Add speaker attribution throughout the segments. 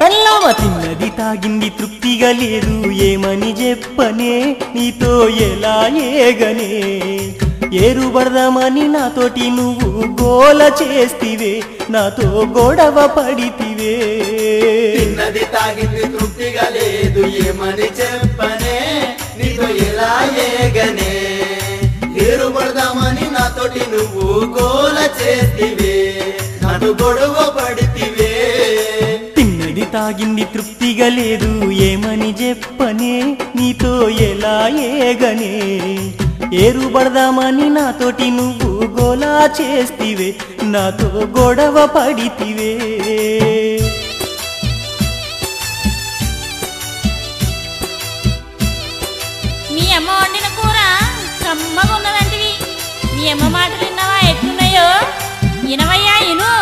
Speaker 1: పెళ్ళామ తిన్నది తాగింది తృప్తిగా లేదు ఏమని చెప్పనే నీతో ఎలా ఏగనే ఏరు పడదామని నాతోటి నువ్వు గోల చేస్తివే నాతో గొడవ పడితివే
Speaker 2: తిన్నది తాగింది తృప్తిగా లేదు ఏమని చెప్పనే నీతో ఎలా ఏగనే ఏరు పడదామని నాతోటి నువ్వు గోల చేస్తివే నన్ను గొడవ పడితివే
Speaker 1: తిన్నది తాగింది తృప్తిగా లేదు ఏమని చెప్పనే నీతో ఎలా ఏగనే ఏరు పడదామని నాతోటి నువ్వు గోలా చేస్తివే నాతో గొడవ పడితివే
Speaker 3: మీ అమ్మ వండిన కూర కమ్మగా ఉన్నదంటివి మీ అమ్మ మాటలు విన్నావా ఎట్లున్నాయో ఇనవయ్యా ఇను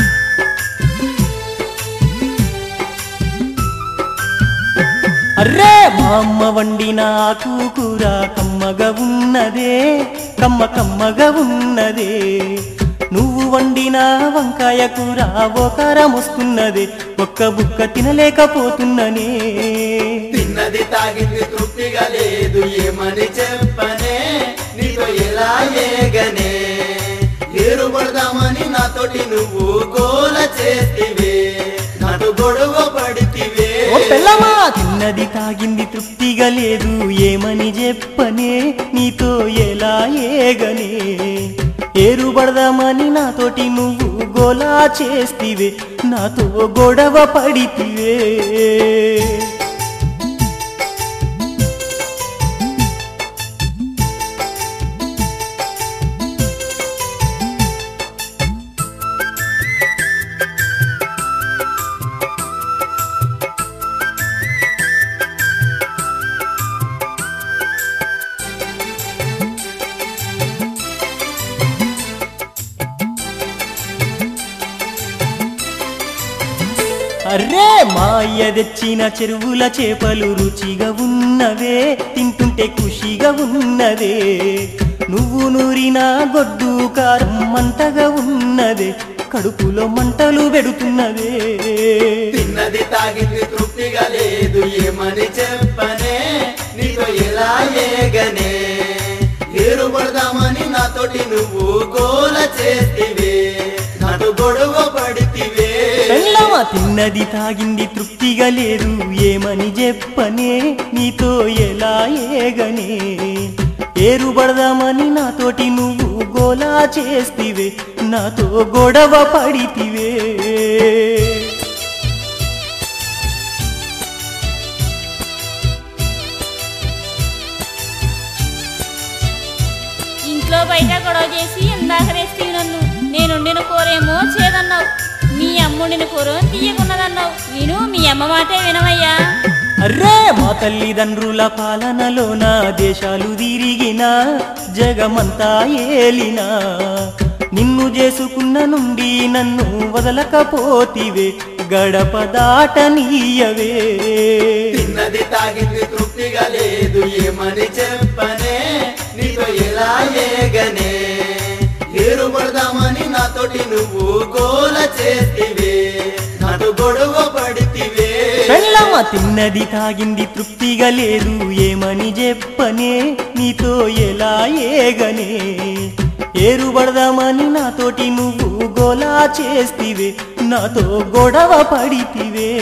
Speaker 1: అర్రే మా అమ్మ వండిన ఆకు కూర కమ్మగా ఉన్నదే కమ్మ కమ్మగా ఉన్నదే నువ్వు వండిన వంకాయ కూర ఓకారం వస్తున్నదే ఒక్క బుక్క తినలేకపోతున్ననే
Speaker 2: తిన్నది తాగింది తృప్తిగా లేదు ఏమని చెప్పనే నీతో ఎలా ఏగనే ఏరు పడదామని నాతోటి నువ్వు గోల చేస్తివే నాతో గొడవ పడితివే
Speaker 1: ఓ పెళ్ళమా తిన్నది తాగింది తృప్తిగా లేదు ఏమని చెప్పనే నీతో ఎలా ఏగనే ఏరు పడదామని నాతోటి నువ్వు గోలా చేస్తివే నాతో గొడవ పడితివే అర్రే మాయ తెచ్చిన చెరువుల చేపలు రుచిగా ఉన్నవే తింటుంటే ఖుషిగా ఉన్నదే నువ్వు నూరిన గొడ్డు కారం మంటగా ఉన్నదే కడుపులో మంటలు పెడుతున్నదే
Speaker 2: తిన్నది తాగింది తృప్తిగా లేదు ఏమని చెప్పనే నీతో ఎలా ఏగనే ఏరు పడదామని నాతోటి నువ్వు గోల చేస్తివే నాతో గొడవ పడితివే
Speaker 1: పెళ్ళమ తిన్నది తాగింది తృప్తిగా లేదు ఏమని చెప్పనే నీతో ఎలా ఏగనే ఏరు పడదామని నాతోటి నువ్వు గోలా చేస్తివే నాతో గొడవ పడితివే
Speaker 3: ఇంట్లో బయట గొడవ చేసి ఇందాక రెస్తి నన్ను నేను వండిన కూరేమో చేదన్నావు మీ అమ్మ వండిన కూర తీయకున్నదన్నావు విను మీ అమ్మ మాటే వినవయ్యా
Speaker 1: అర్రే మా తల్లిదండ్రుల పాలనలోన దేశాలు తిరిగిన జగమంతా ఏలినా నిన్ను చేసుకున్న నుండి నన్ను వదలకపోతివే గడప దాటనీయవే
Speaker 2: తిన్నది తాగింది తృప్తిగా లేదు ఏమని చెప్పనే నీతో ఎలా ఏగనే ఏరు పడదామని నాతోటి నువ్వు గోల చేస్తివే నాతో గొడవ పడితివే
Speaker 1: పెళ్ళమ్మ తిన్నది తాగింది తృప్తిగా లేదు ఏమని చెప్పనే నీతో ఎలా ఏగనే ఏరు పడదామని నాతోటి నువ్వు గోలా చేస్తివే నాతో గొడవ పడితివే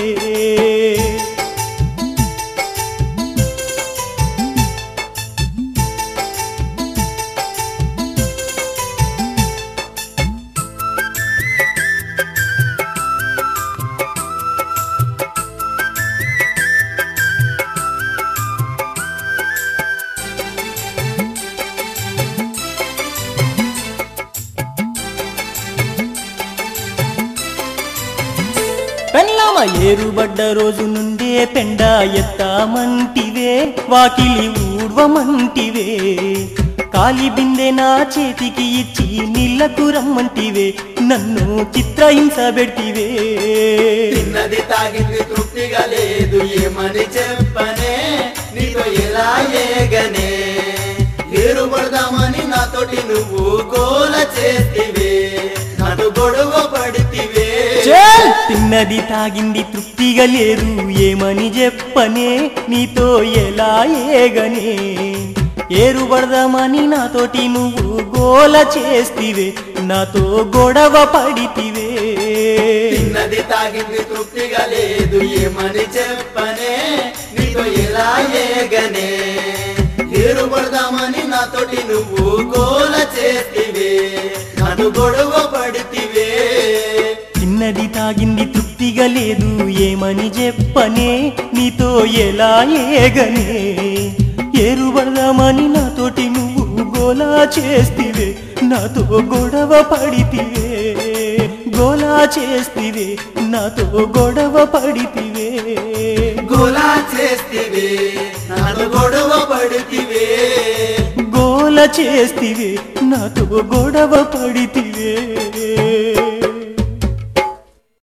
Speaker 1: పెళ్ళామ ఏరుబడ్డ రోజు నుండే పెండ ఎత్తామంటివే వాకిలి ఊడ్వమంటివే కాలి బిందె నా చేతికి ఇచ్చి నీళ్లకు రమ్మంటివే నన్ను చిత్రహింస పెడితివే
Speaker 2: తిన్నది తాగింది తృప్తిగా లేదు ఏమని చెప్పనే నీతో ఎలా ఏగనే ఏరు పడదామని నాతోటి నువ్వు గోల చేస్తివే నాతో గొడవ పడితివే
Speaker 1: చల్! తిన్నది తాగింది తృప్తిగా లేదు ఏమని చెప్పనే నీతో ఎలా ఏగనే ఏరు పడదామని నాతోటి నువ్వు గోల చేస్తివే నాతో గొడవ పడితివే
Speaker 2: తిన్నది తాగింది తృప్తిగా లేదు ఏమని చెప్పనే నీతో ఎలా ఏగనే ఏరు పడదామని నాతోటి నువ్వు గోల చేస్తివే నన్ను గొడవ పడితివే
Speaker 1: తిన్నది తాగింది తృప్తిగా లేదు ఏమని చెప్పనే నీతో ఎలా ఏగనే ఏరు పడదామని నాతోటి నువ్వు గోలా చేస్తివే నాతో గొడవ పడితివే గోలా చేస్తివే నాతో గొడవ పడితివే
Speaker 2: గోలా చేస్తివే నన్ను గొడవ పడితివే
Speaker 1: గోల చేస్తివే నాతో గొడవ పడితివే